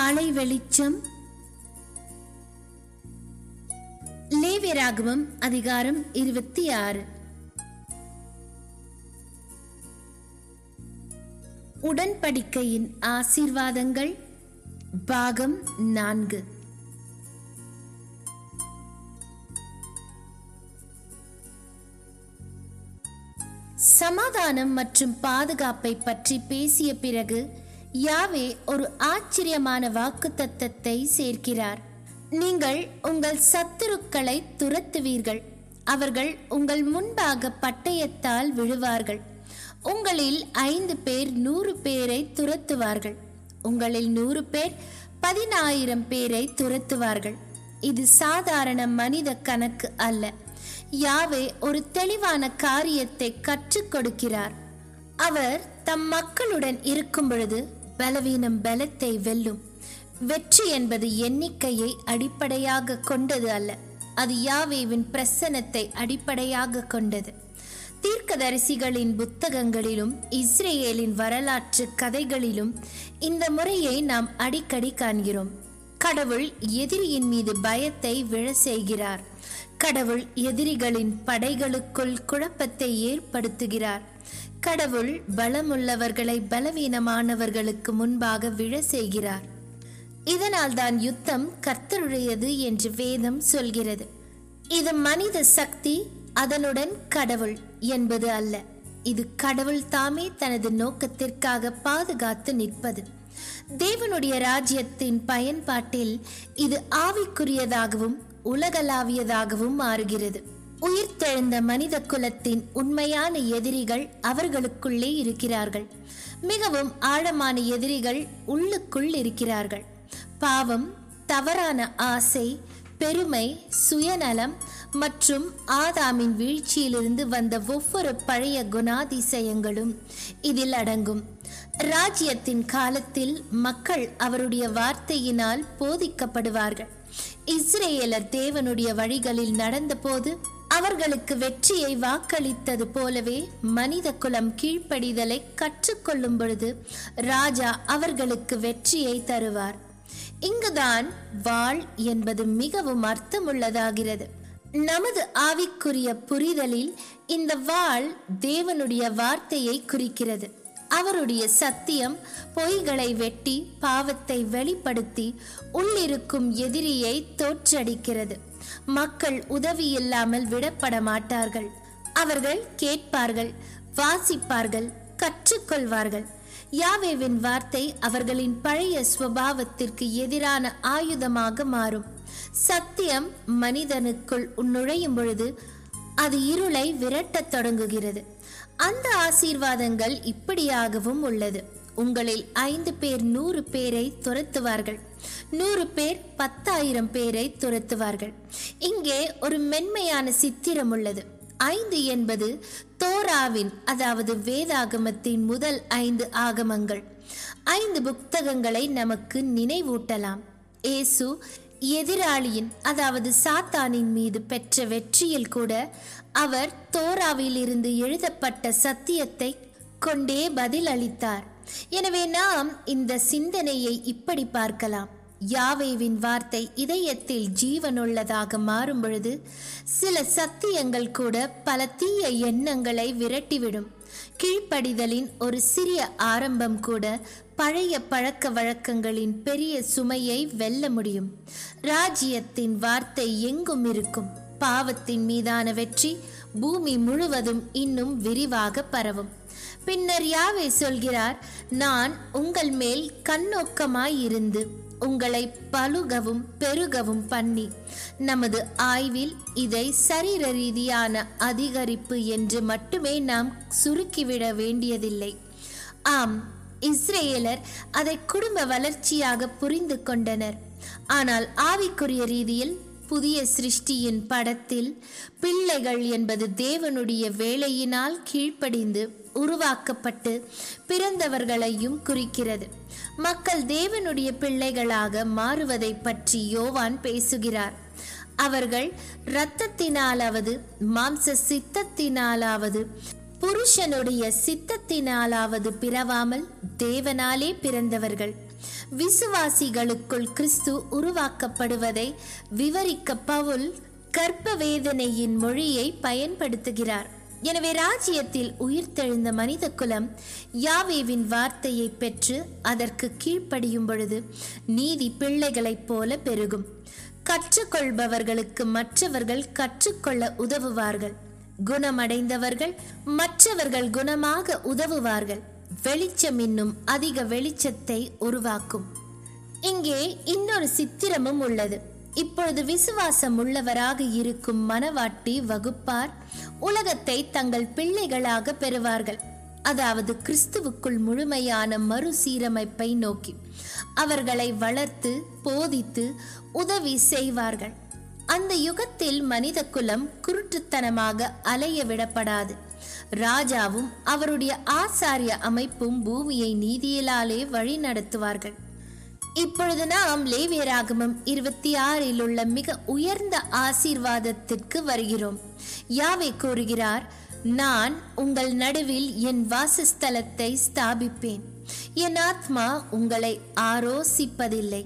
காலை வெளிச்சம் லேவியராகமம் அதிகாரம் இருபத்தி ஆறு உடன்படிக்கையின் ஆசீர்வாதங்கள் பாகம் நான்கு சமாதானம் மற்றும் பாதுகாப்பை பற்றி பேசிய பிறகு யாவே ஒரு ஆச்சரியமான வாக்குத்தத்தத்தை சேர்க்கிறார் நீங்கள் உங்கள் சத்துருக்களை துரத்துவீர்கள் அவர்கள் உங்கள் முன்பாக பட்டயத்தால் விழுவார்கள் உங்களில் ஐந்து பேர் நூறு பேரை துரத்துவார்கள் உங்களில் நூறு பேர் பதினாயிரம் பேரை துரத்துவார்கள் இது சாதாரண மனித கணக்கு அல்ல யாவே ஒரு தெளிவான காரியத்தை கற்றுக் கொடுக்கிறார் அவர் தம் மக்களுடன் இருக்கும் பொழுது பலவீனம் பலத்தை வெல்லும் வெற்றி என்பது எண்ணிக்கையை அடிப்படையாக கொண்டது அல்ல அது யாவேவின் பிரசனத்தை அடிப்படையாக கொண்டது தீர்க்கதரிசிகளின் புத்தகங்களிலும் இஸ்ரேலின் வரலாற்று கதைகளிலும் இந்த முறையை நாம் அடிக்கடி காண்கிறோம் கடவுள் எதிரியின் மீது பயத்தை விழ செய்கிறார் கடவுள் எதிரிகளின் படைகளுக்குள் குழப்பத்தை ஏற்படுத்துகிறார் கடவுள் பலமுள்ளவர்களை பலவீனமானவர்களுக்கு முன்பாக விழ செய்கிறார் இதனால் தான் யுத்தம் கர்த்தருடையது என்று வேதம் சொல்கிறது இது மனித சக்தி அதனுடன் கடவுள் என்பது அல்ல இது கடவுள் தாமே தனது நோக்கத்திற்காக பாதுகாத்து நிற்பது தேவனுடைய ராஜ்யத்தின் பயன்பாட்டில் இது ஆவிக்குரியதாகவும் உலகளாவியதாகவும் மாறுகிறது உயிர்த்தெழுந்த மனித குலத்தின் உண்மையான எதிரிகள் அவர்களுக்குள்ளே இருக்கிறார்கள் மிகவும் ஆழமான எதிரிகள் உள்ளுக்குள் இருக்கிறார்கள் பாவம் தவறான ஆசை பெருமை சுயநலம் மற்றும் ஆதாமின் வீழ்ச்சியிலிருந்து வந்த ஒவ்வொரு பழைய குணாதிசயங்களும் இதில் அடங்கும் ராஜ்யத்தின் காலத்தில் மக்கள் அவருடைய வார்த்தையினால் போதிக்கப்படுவார்கள் இஸ்ரேலர் தேவனுடைய வழிகளில் நடந்தபோது அவர்களுக்கு வெற்றியை வாக்களித்தது போலவே மனித குலம் கீழ்ப்படிதலை கற்றுக்கொள்ளும் பொழுது ராஜா அவர்களுக்கு வெற்றியை தருவார் இங்குதான் வாழ் என்பது மிகவும் அர்த்தமுள்ளதாகிறது நமது ஆவிக்குரிய புரிதலில் இந்த வாழ் தேவனுடைய வார்த்தையை குறிக்கிறது அவருடைய சத்தியம் பொய்களை வெட்டி பாவத்தை வெளிப்படுத்தி உள்ளிருக்கும் எதிரியை தோற்றடிக்கிறது மக்கள் உதவி இல்லாமல் விடப்பட மாட்டார்கள் அவர்கள் கேட்பார்கள் வாசிப்பார்கள் கற்றுக்கொள்வார்கள் யாவேவின் வார்த்தை அவர்களின் பழைய சுவாவத்திற்கு எதிரான ஆயுதமாக மாறும் சத்தியம் மனிதனுக்குள் நுழையும் பொழுது அது இருளை விரட்டத் தொடங்குகிறது அந்த ஆசீர்வாதங்கள் இப்படியாகவும் உள்ளது உங்களில் ஐந்து பேர் நூறு பேரை துரத்துவார்கள் நூறு பேர் பத்தாயிரம் பேரை துரத்துவார்கள் இங்கே ஒரு மென்மையான சித்திரம் உள்ளது ஐந்து என்பது தோராவின் அதாவது வேதாகமத்தின் முதல் ஐந்து ஆகமங்கள் ஐந்து புத்தகங்களை நமக்கு நினைவூட்டலாம் ஏசு எதிராளியின் அதாவது சாத்தானின் மீது பெற்ற வெற்றியில் கூட அவர் தோராவில் இருந்து எழுதப்பட்ட சத்தியத்தை கொண்டே பதில் அளித்தார் எனவே நாம் இந்த சிந்தனையை இப்படி பார்க்கலாம் யாவேவின் வார்த்தை இதயத்தில் ஜீவனுள்ளதாக மாறும் பொழுது சில சத்தியங்கள் கூட பல தீய எண்ணங்களை விரட்டிவிடும் கீழ்ப்படிதலின் ஒரு சிறிய ஆரம்பம் கூட பழைய பழக்க வழக்கங்களின் பெரிய சுமையை வெல்ல முடியும் ராஜ்யத்தின் வார்த்தை எங்கும் இருக்கும் பாவத்தின் மீதான வெற்றி பூமி முழுவதும் இன்னும் விரிவாக பரவும் பின்னர் யாவே சொல்கிறார் நான் உங்கள் மேல் கண்ணோக்கமாய் இருந்து உங்களை பழுகவும் பெருகவும் பண்ணி நமது ஆய்வில் இதை சரீர ரீதியான அதிகரிப்பு என்று மட்டுமே நாம் சுருக்கிவிட வேண்டியதில்லை ஆம் இஸ்ரேலர் அதை குடும்ப வளர்ச்சியாக புரிந்து கொண்டனர் ஆனால் ஆவிக்குரிய ரீதியில் புதிய சிருஷ்டியின் படத்தில் பிள்ளைகள் என்பது தேவனுடைய வேலையினால் கீழ்ப்படிந்து உருவாக்கப்பட்டு பிறந்தவர்களையும் குறிக்கிறது மக்கள் தேவனுடைய பிள்ளைகளாக மாறுவதை பற்றி யோவான் பேசுகிறார் அவர்கள் இரத்தத்தினாலாவது மாம்ச சித்தத்தினாலாவது புருஷனுடைய சித்தத்தினாலாவது பிறவாமல் தேவனாலே பிறந்தவர்கள் விசுவாசிகளுக்குள் கிறிஸ்து உருவாக்கப்படுவதை விவரிக்க பவுல் கற்ப வேதனையின் மொழியை பயன்படுத்துகிறார் எனவே ராஜ்யத்தில் உயிர்த்தெழுந்த மனித குலம் யாவேவின் வார்த்தையை பெற்று அதற்கு கீழ்ப்படியும் பொழுது நீதி பிள்ளைகளைப் போல பெருகும் கற்றுக்கொள்பவர்களுக்கு மற்றவர்கள் கற்றுக்கொள்ள உதவுவார்கள் குணமடைந்தவர்கள் மற்றவர்கள் குணமாக உதவுவார்கள் வெளிச்சம் இன்னும் அதிக வெளிச்சத்தை உருவாக்கும் இங்கே இன்னொரு சித்திரமும் உள்ளது இப்பொழுது விசுவாசம் உள்ளவராக இருக்கும் மனவாட்டி வகுப்பார் உலகத்தை தங்கள் பிள்ளைகளாக பெறுவார்கள் அதாவது கிறிஸ்துவுக்குள் முழுமையான மறுசீரமைப்பை நோக்கி அவர்களை வளர்த்து போதித்து உதவி செய்வார்கள் அந்த யுகத்தில் மனித குலம் குருட்டுத்தனமாக அலைய விடப்படாது ராஜாவும் அவருடைய ஆசாரிய அமைப்பும் பூமியை நீதியிலாலே வழி நடத்துவார்கள் இப்பொழுது நாம் லேவியராகமம் இருபத்தி ஆறில் உள்ள மிக உயர்ந்த ஆசீர்வாதத்திற்கு வருகிறோம் யாவே கூறுகிறார் நான் உங்கள் நடுவில் என் வாசஸ்தலத்தை ஸ்தாபிப்பேன் என் ஆத்மா உங்களை ஆரோசிப்பதில்லை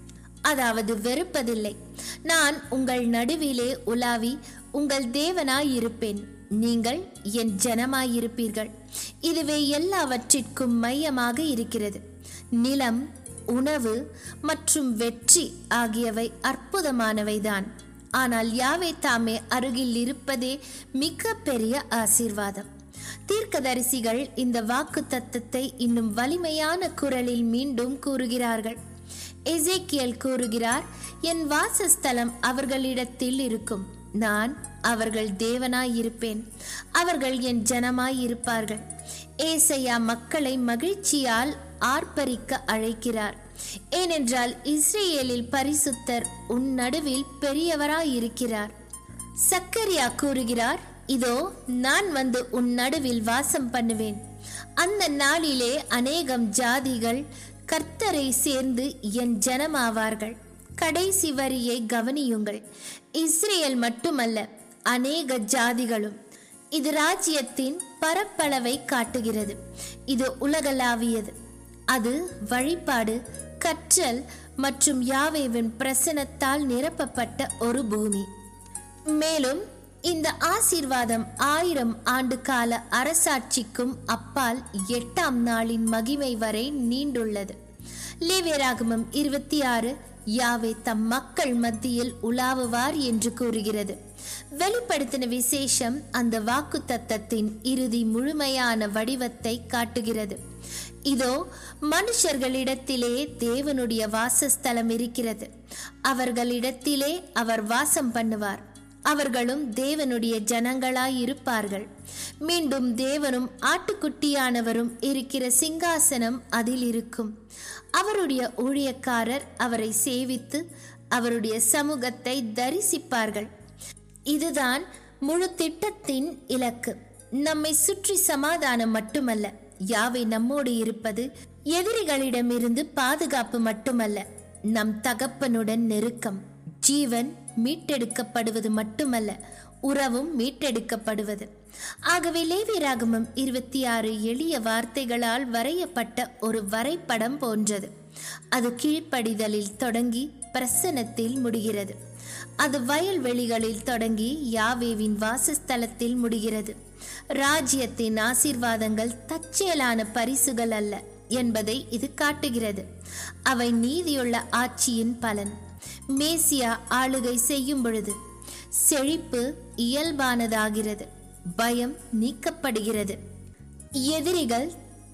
அதாவது வெறுப்பதில்லை நான் உங்கள் நடுவிலே உலாவி உங்கள் தேவனாயிருப்பேன் நீங்கள் என் ஜனமாயிருப்பீர்கள் இதுவே எல்லாவற்றிற்கும் மையமாக இருக்கிறது நிலம் உணவு மற்றும் வெற்றி ஆகியவை அற்புதமானவைதான் ஆனால் யாவே தாமே அருகில் இருப்பதே மிக பெரிய ஆசீர்வாதம் தீர்க்கதரிசிகள் இந்த வாக்கு தத்தத்தை இன்னும் வலிமையான குரலில் மீண்டும் கூறுகிறார்கள் எசேக்கியல் கூறுகிறார் என் வாசஸ்தலம் அவர்களிடத்தில் இருக்கும் நான் அவர்கள் தேவனாயிருப்பேன் அவர்கள் என் ஜனமாயிருப்பார்கள் ஏசையா மக்களை மகிழ்ச்சியால் ஆர்ப்பரிக்க அழைக்கிறார் ஏனென்றால் இஸ்ரேலில் பரிசுத்தர் உன் நடுவில் பெரியவராயிருக்கிறார் சக்கரியா கூறுகிறார் இதோ நான் வந்து உன் நடுவில் வாசம் பண்ணுவேன் அந்த நாளிலே அநேகம் ஜாதிகள் கர்த்தரை சேர்ந்து என் ஜனமாவார்கள் கடைசி வரியை கவனியுங்கள் இஸ்ரேல் மட்டுமல்ல அநேக ஜாதிகளும் இது ராஜ்யத்தின் பரப்பளவை காட்டுகிறது இது உலகளாவியது அது வழிபாடு கற்றல் மற்றும் யாவேவின் பிரசனத்தால் நிரப்பப்பட்ட ஒரு பூமி மேலும் இந்த ஆசீர்வாதம் ஆயிரம் ஆண்டு கால அரசாட்சிக்கும் அப்பால் எட்டாம் நாளின் மகிமை வரை நீண்டுள்ளது லேவியராகமம் இருபத்தி ஆறு யாவே தம் மக்கள் மத்தியில் உலாவுவார் என்று கூறுகிறது வெளிப்படுத்தின விசேஷம் அந்த வாக்கு தத்தத்தின் இறுதி முழுமையான வடிவத்தை காட்டுகிறது இதோ மனுஷர்களிடத்திலே தேவனுடைய வாசஸ்தலம் இருக்கிறது அவர்களிடத்திலே அவர் வாசம் பண்ணுவார் அவர்களும் தேவனுடைய ஜனங்களாய் இருப்பார்கள் மீண்டும் தேவனும் ஆட்டுக்குட்டியானவரும் இருக்கிற சிங்காசனம் அதில் இருக்கும் அவருடைய ஊழியக்காரர் அவரை சேவித்து அவருடைய சமூகத்தை தரிசிப்பார்கள் இதுதான் முழு திட்டத்தின் இலக்கு நம்மை சுற்றி சமாதானம் மட்டுமல்ல யாவை நம்மோடு இருப்பது எதிரிகளிடமிருந்து பாதுகாப்பு மட்டுமல்ல நம் தகப்பனுடன் நெருக்கம் ஜீவன் மீட்டெடுக்கப்படுவது மட்டுமல்ல உறவும் மீட்டெடுக்கப்படுவது ஆகவே லேவியராகமம் இருபத்தி ஆறு எளிய வார்த்தைகளால் வரையப்பட்ட ஒரு வரைபடம் போன்றது அது கீழ்ப்படிதலில் தொடங்கி பிரசனத்தில் முடிகிறது அது வயல்வெளிகளில் தொடங்கி யாவேவின் வாசஸ்தலத்தில் முடிகிறது ராஜ்யத்தின் ஆசீர்வாதங்கள் தற்செயலான பரிசுகள் அல்ல என்பதை இது காட்டுகிறது அவை நீதியுள்ள ஆட்சியின் பலன் மேசியா ஆளுகை செய்யும் பொழுது செழிப்பு இயல்பானதாகிறது பயம் நீக்கப்படுகிறது எதிரிகள்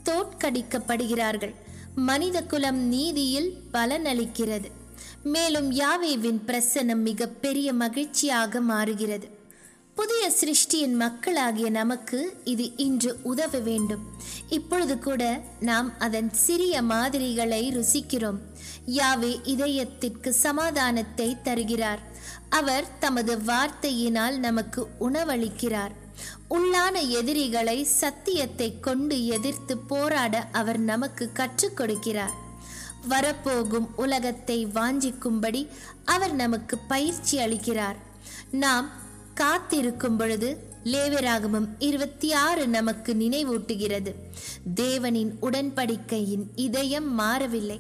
தோற்கடிக்கப்படுகிறார்கள் மனித குலம் நீதியில் பலனளிக்கிறது மேலும் யாவேவின் பிரசனம் மிக பெரிய மகிழ்ச்சியாக மாறுகிறது புதிய சிருஷ்டியின் மக்களாகிய நமக்கு இது இன்று உதவ வேண்டும் இப்பொழுது கூட நாம் அதன் சிறிய மாதிரிகளை ருசிக்கிறோம் யாவே இதயத்திற்கு சமாதானத்தை தருகிறார் அவர் தமது வார்த்தையினால் நமக்கு உணவளிக்கிறார் உள்ளான எதிரிகளை சத்தியத்தை கொண்டு எதிர்த்து போராட அவர் நமக்கு கற்றுக் கொடுக்கிறார் வரப்போகும் உலகத்தை வாஞ்சிக்கும்படி அவர் நமக்கு பயிற்சி அளிக்கிறார் நாம் காத்திருக்கும் பொழுது லேவியராகமம் இருபத்தி ஆறு நமக்கு நினைவூட்டுகிறது தேவனின் உடன்படிக்கையின் இதயம் மாறவில்லை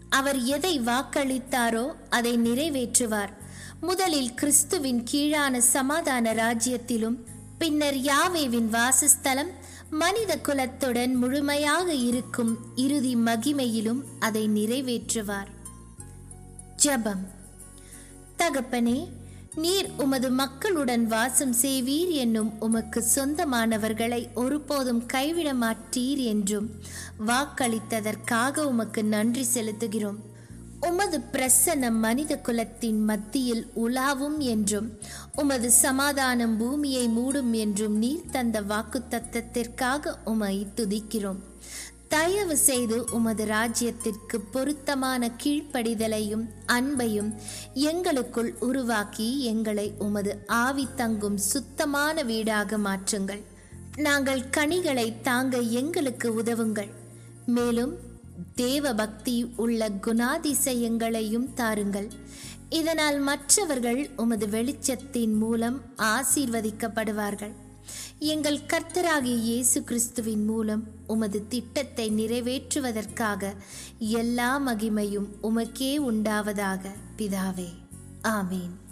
அவர் எதை வாக்களித்தாரோ அதை நிறைவேற்றுவார் முதலில் கிறிஸ்துவின் கீழான சமாதான ராஜ்யத்திலும் பின்னர் யாவேவின் வாசஸ்தலம் மனித குலத்துடன் முழுமையாக இருக்கும் இறுதி மகிமையிலும் அதை நிறைவேற்றுவார் ஜெபம் தகப்பனே நீர் உமது மக்களுடன் வாசம் செய்வீர் என்னும் உமக்கு சொந்தமானவர்களை ஒருபோதும் கைவிட மாட்டீர் என்றும் வாக்களித்ததற்காக உமக்கு நன்றி செலுத்துகிறோம் உமது பிரசன்னம் மனித குலத்தின் மத்தியில் உலாவும் என்றும் உமது சமாதானம் பூமியை மூடும் என்றும் நீர் தந்த வாக்கு தத்தத்திற்காக உமை துதிக்கிறோம் தயவு செய்து உமது ராஜ்யத்திற்கு பொருத்தமான கீழ்ப்படிதலையும் அன்பையும் எங்களுக்குள் உருவாக்கி எங்களை உமது ஆவி தங்கும் சுத்தமான வீடாக மாற்றுங்கள் நாங்கள் கனிகளை தாங்க எங்களுக்கு உதவுங்கள் மேலும் தேவ பக்தி உள்ள குணாதிசயங்களையும் தாருங்கள் இதனால் மற்றவர்கள் உமது வெளிச்சத்தின் மூலம் ஆசீர்வதிக்கப்படுவார்கள் எங்கள் கர்த்தராகிய இயேசு கிறிஸ்துவின் மூலம் உமது திட்டத்தை நிறைவேற்றுவதற்காக எல்லா மகிமையும் உமக்கே உண்டாவதாக பிதாவே ஆமேன்